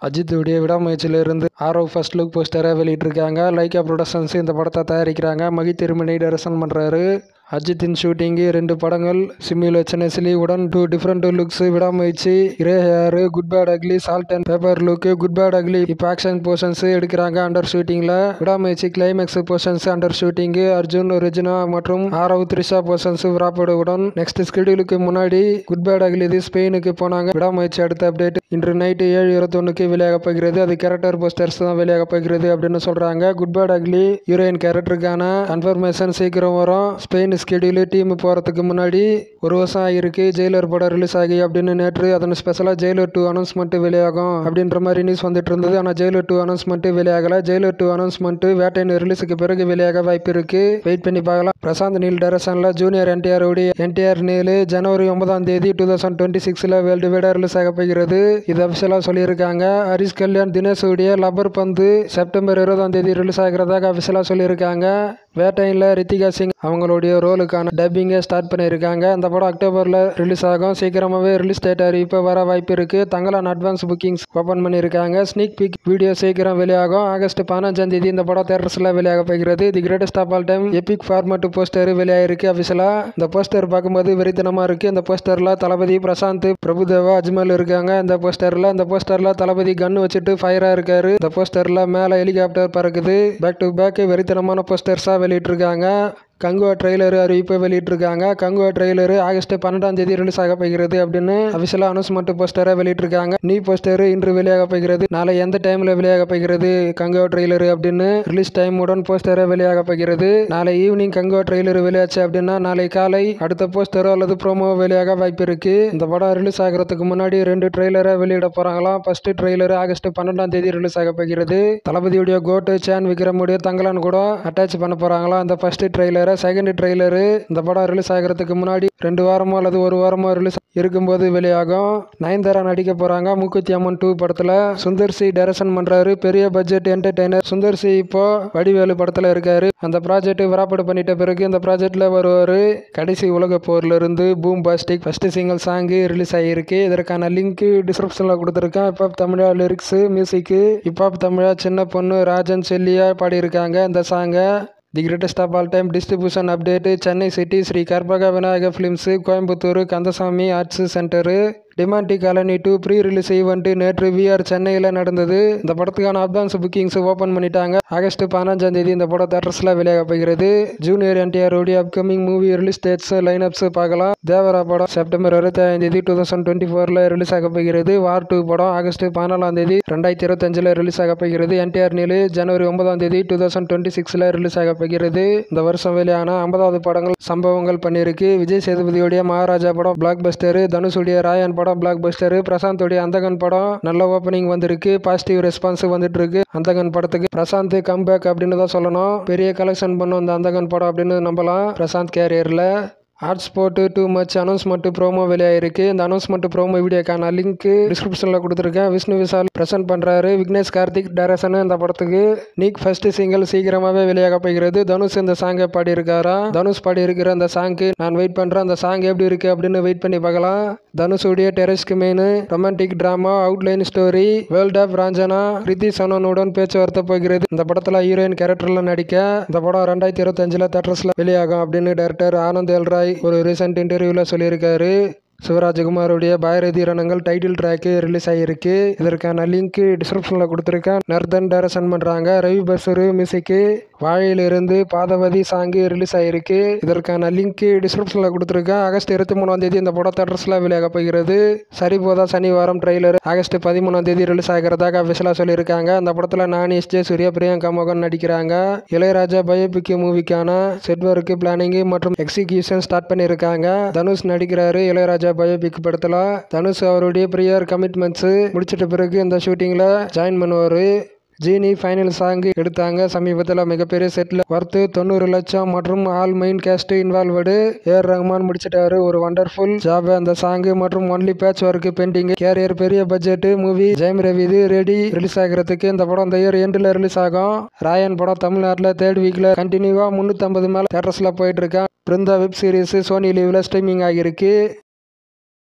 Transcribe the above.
அஜித்துடைய விடாமுயற்சியிலிருந்து ஆரோ first look போஸ்டரை வெளியிட்டிருக்காங்க Lyca productions இந்த படத்தை தயாரிக்கிறாங்க மகி திருமணி டைரக்ஷன் பண்ணுறாரு அஜித்தின் ஷூட்டிங்கு ரெண்டு படங்கள் சிம்யூலேஷன் எஸ்லி உடன் two different looks Vidaamuyarchi grey hair good bad ugly salt and pepper look good bad ugly இப்போ ஆக்ஷன் போர்ஷன்ஸ் எடுக்கிறாங்க அண்டர் ஷூட்டிங்கில் Vidaamuyarchi climax portions under shooting Arjun Regina மற்றும் ஆரவ் த்ரிஷா போர்ஷன்ஸ் உடன் நெக்ஸ்ட் ஸ்கெடியூலுக்கு முன்னாடி குட் பேட் அக்லி இது ஸ்பெயினுக்கு போனாங்க விடாமுயற்சி அடுத்த அப்டேட் இன்று நைட்டு ஏழு இருபத்தொன்னுக்கு வெளியாக போகிறது அது கேரக்டர் போஸ்டர்ஸ் தான் வெளியாக போகிறது அப்படின்னு சொல்கிறாங்க குட் பேட் அக்லி ஹீரோயின் கேரக்டருக்கான கன்ஃபர்மேஷன் சீக்கிரம் வரும் ஸ்பெயின் ஸ்கெடியூலு டீம் போகிறதுக்கு முன்னாடி ஒரு வருஷம் ஆகிருக்கு ஜெயிலர் படம் ரிலீஸ் ஆகி அப்படின்னு நேற்று அதன் ஸ்பெஷலாக ஜெயிலர் டூ அனௌன்ஸ்மெண்ட் வெளியாகும் அப்படின்ற மாதிரி நியூஸ் வந்துட்டு இருந்தது ஆனால் ஜெயிலர் டூ அனௌன்ஸ்மெண்ட் வெளியாகல ஜெயிலர் டூ அனௌன்ஸ்மெண்ட் வேட்டையின் ரிலீஸுக்கு பிறகு வெளியாக வாய்ப்பு இருக்கு வெயிட் பண்ணி பார்க்கலாம் பிரசாந்த் நீல் டைரக்ஷனில் ஜூனியர் என்டிஆர் உடைய என்டிஆர் நீல் ஜனவரி ஒன்பதாம் தேதி டூ தௌசண்ட் டுவெண்ட்டி சிக்ஸில் வேர்ல்டு வைடாக ரிலீஸ் ஆக போகிறது இது அஃபிஷியலாக சொல்லியிருக்காங்க ஹரிஷ் கல்யாண் தினேஷ் உடைய லப்பர் பந்து செப்டம்பர் இருபதாம் தேதி ரிலீஸ் ஆகிறதாக அஃபிஷியலாக சொல்லியிருக்காங்க வேட்டையில் ரித்திகா சிங் அவங்களுடைய ரோலுக்கான டப்பிங்கை ஸ்டார்ட் பண்ணியிருக்காங்க அந்த படம் அக்டோபரில் ரிலீஸ் ஆகும் சீக்கிரமாகவே ரிலீஸ் டேட் அறிவிப்பு வர வாய்ப்பு இருக்குது தங்களான் அட்வான்ஸ் புக்கிங்ஸ் ஓப்பன் பண்ணியிருக்காங்க ஸ்னீக் பிக் வீடியோ சீக்கிரம் வெளியாகும் ஆகஸ்ட் பதினஞ்சாம் தேதி இந்த படம் தேட்டர்ஸில் வெளியாக போகிறது the greatest of all time epic format poster வெளியாகிருக்கு அஃபிஷியலாக இந்த போஸ்டர் பார்க்கும்போது வெறித்தனமாக இருக்குது இந்த போஸ்டரில் தளபதி பிரசாந்த் பிரபுதேவா அஜ்மல் இருக்காங்க இந்த போஸ்டரில் இந்த போஸ்டரில் தளபதி கன் வச்சுட்டு ஃபயராக இருக்காரு இந்த போஸ்டரில் மேலே ஹெலிகாப்டர் பறக்குது பேக் டு பேக் வெறித்தனமான போஸ்டர்ஸாக வெளியிட்டிருக்காங்க கங்குவா ட்ரெய்லர் அறிவிப்பை வெளியிட்டிருக்காங்க கங்குவா ட்ரெய்லர் ஆகஸ்ட் பன்னெண்டாம் தேதி ரிலீஸ் ஆக போகிறது அப்படின்னு அபிஷியலாக அனௌன்ஸ்மெண்ட் போஸ்டரை வெளியிட்டிருக்காங்க நீ போஸ்டர் இன்று வெளியாக போகிறது நாளை எந்த டைமில் வெளியாக போகிறது கங்குவா ட்ரெய்லர் அப்படின்னு ரிலீஸ் டைம் உடன் போஸ்டரை வெளியாக போகிறது நாளை ஈவினிங் கங்குவா ட்ரெய்லர் வெளியாச்சு அப்படின்னா நாளை காலை அடுத்த போஸ்டரோ அல்லது ப்ரோமோ வெளியாக வாய்ப்பு இருக்கு இந்த படம் ரிலீஸ் ஆகிறதுக்கு முன்னாடி ரெண்டு ட்ரெய்லரை வெளியிட போறாங்களாம் ஃபர்ஸ்ட் ட்ரெய்லர் ஆகஸ்ட் பன்னெண்டாம் தேதி ரிலீஸ் ஆக போகிறது தளபதியுடைய கோட்டு சேன் விக்ரமுடைய தங்கலான் கூட அட்டாச் பண்ண போறாங்களாம் அந்த ஃபர்ஸ்ட் ட்ரெய்லரை செகண்ட் ட்ரெய்லரு இந்த படம் ரிலீஸ் ஆகிறதுக்கு முன்னாடி ரெண்டு வாரமோ அல்லது ஒரு வாரமோ ரிலீஸ் இருக்கும்போது வெளியாகும் நயன்தாரா நடிக்க போறாங்க மூக்குத்தி அம்மன் டூ படத்துல சுந்தர் சி டைரக்ஷன் பண்றாரு பெரிய பட்ஜெட் என்டர்டைனர் சுந்தர் சி இப்போ வடிவேலு படத்துல இருக்காரு அந்த ப்ராஜெக்ட் விராப்படு பண்ணிட்ட பிறகு இந்த ப்ராஜெக்ட்ல வருவாரு கடைசி உலக போர்ல இருந்து boombastic first single song release ஆகியிருக்கு இதற்கான லிங்க் டிஸ்கிரிப்ஷன்ல கொடுத்துருக்கேன் இப்போ தமிழா லிரிக்ஸ் மியூசிக்கு இப்போ தமிழா சின்ன பொண்ணு ராஜன் செல்லியா பாடியிருக்காங்க இந்த சாங்கை the greatest of all time distribution update Chennai city Sri Karpaga Vinayaka films Coimbatore Kandasamy arts centre Demonte colony two pre release event நேற்று விஆர் சென்னையில் நடந்தது இந்த படத்துக்கான அட்வான்ஸ் புக்கிங்ஸ் ஓப்பன் பண்ணிட்டாங்க ஆகஸ்ட் பதினஞ்சாம் தேதி இந்த படம் தேட்டர்ஸில் வெளியாக போகிறது ஜூனியர் என்டிஆர் உடைய upcoming movie release dates lineups பார்க்கலாம் தேவரா படம் செப்டம்பர் இருபத்தாயிரம் தேதி டூ தௌசண்ட் டுவெண்ட்டி ஃபோரில் ரிலீஸ் ஆக போகிறது வார் டூ படம் ஆகஸ்ட் பதினாலாம் தேதி ரெண்டாயிரத்தி இருபத்தஞ்சில் ரிலீஸ் ஆக போகிறது என்டிஆர் நீலு ஜனவரி ஒன்பதாம் தேதி டூ தௌசண்ட் டுவெண்ட்டி சிக்ஸில் ரிலீஸ் ஆக போகிறது இந்த வருஷம் வெளியான ஐம்பதாவது படங்கள் சம்பவங்கள் பண்ணியிருக்கு விஜய் சேதுபதியுடைய மகாராஜா படம் பிளாக் பஸ்டரு தனுஷுடைய ராயன் படம் பிளாக் பஸ்டரு பிரசாந்தோடைய அந்தகன் படம் நல்ல ஓப்பனிங் வந்திருக்கு பாசிட்டிவ் ரெஸ்பான்ஸ் வந்துட்டு இருக்கு அந்தகன் படத்துக்கு பிரசாந்த் கம்பேக் அப்படின்னு தான் சொல்லணும் பெரிய கலெக்ஷன் பண்ணும் இந்த அந்தகன் படம் அப்படின்னு நம்பலாம் பிரசாந்த் கேரியரில் ஆர்ட்ஸ் போட்டு டூ மச் அனௌன்ஸ்மெண்ட் ப்ரோமோ வெளியாயிருக்கு இந்த அனௌன்ஸ்மெண்ட் ப்ரோமோ வீடியோக்கான லிங்க் டிஸ்கிரிப்ஷனில் கொடுத்துருக்கேன் விஷ்ணு விஷால் ப்ரெசென்ட் பண்ணுறாரு விக்னேஷ் கார்த்திக் டைரக்ஷன் இந்த படத்துக்கு நீக் ஃபர்ஸ்ட் சிங்கிள் சீக்கிரமாகவே வெளியாக போகிறது தனுஷ் இந்த சாங்கை பாடியிருக்காரா தனுஷ் பாடியிருக்கிற அந்த சாங்க்கு நான் வெயிட் பண்ணுறேன் அந்த சாங் எப்படி இருக்கு அப்படின்னு வெயிட் பண்ணி பார்க்கலாம் தனுஷுடைய டெரஸ்க்கு main romantic drama outline story world of Raanjhanaa ரித்தி சனோனுடன் பேச்சுவார்த்தை போகிறது இந்த படத்தில் ஹீரோயின் கேரக்டரில் நடிக்க இந்த படம் ரெண்டாயிரத்தி இருபத்தஞ்சில் தேட்டர்ஸில் வெளியாகும் அப்படின்னு டேரக்டர் ஆனந்த் எல்ராய் ஒரு ரீசெண்ட் இன்டர்வியூவில் சொல்லியிருக்காரு சிவராஜ்குமாருடைய Bhairathi Ranagal title track release ஆகியிருக்கு இதற்கான லிங்க் டிஸ்கிரிப்ஷனில் கொடுத்துருக்கேன் நர்தன் டைரக்ஷன் பண்ணுறாங்க ரவி பசரு மியூசிக்கு வாழையிலிருந்து பாதவதி சாங்கு ரிலீஸ் ஆகிருக்கு இதற்கான லிங்க் டிஸ்கிரிப்ஷனில் கொடுத்துருக்கேன் ஆகஸ்ட் இருபத்தி மூணாம் தேதி இந்த படம் தேட்டர்ஸில் வெளியாக போகிறது சரிபோதா சனிவாரம் ட்ரெய்லர் ஆகஸ்ட் பதிமூணாம் தேதி ரிலீஸ் ஆகிறதாக அஃபிஷியலாக சொல்லியிருக்காங்க அந்த படத்தில் நான் எஸ் ஜே சூர்யா பிரியங்கா மோகன் நடிக்கிறாங்க இளையராஜா பயோபிக் மூவிக்கான செட் ஒர்க் பிளானிங் மற்றும் எக்ஸிகியூஷன் ஸ்டார்ட் பண்ணியிருக்காங்க தனுஷ் நடிக்கிறாரு இளையராஜா பயோபிக் படத்தில் தனுஷ் அவருடைய ப்ரியர் கமிட்மெண்ட்ஸு முடிச்சிட்ட பிறகு இந்த ஷூட்டிங்கில் ஜாயின் பண்ணுவார் ஜீனி ஃபைனல் சாங் எடுத்தாங்க சமீபத்தில் மிகப்பெரிய செட்டில் ஒர்த்து தொண்ணூறு லட்சம் மற்றும் all main cast involved A R Rahman முடிச்சிட்டாரு ஒரு வண்டர்ஃபுல் ஜாப் அந்த சாங் மற்றும் only patch work painting career பெரிய பட்ஜெட் மூவி ஜெயம் ரவி இது ரெடி ரிலீஸ் ஆகிறதுக்கு இந்த படம் இந்த இயர் எண்டில் ரிலீஸ் ஆகும் ராயன் படம் தமிழ்நாட்டில் தேர்ட் வீக்கில் கண்டினியூவாக முந்நூற்றம்பது மேலே தேட்டர்ஸில் போயிட்டு இருக்கேன் பிருந்தா வெப் சீரிஸ் சோனி லீவில் ஸ்ட்ரீமிங் ஆகியிருக்கு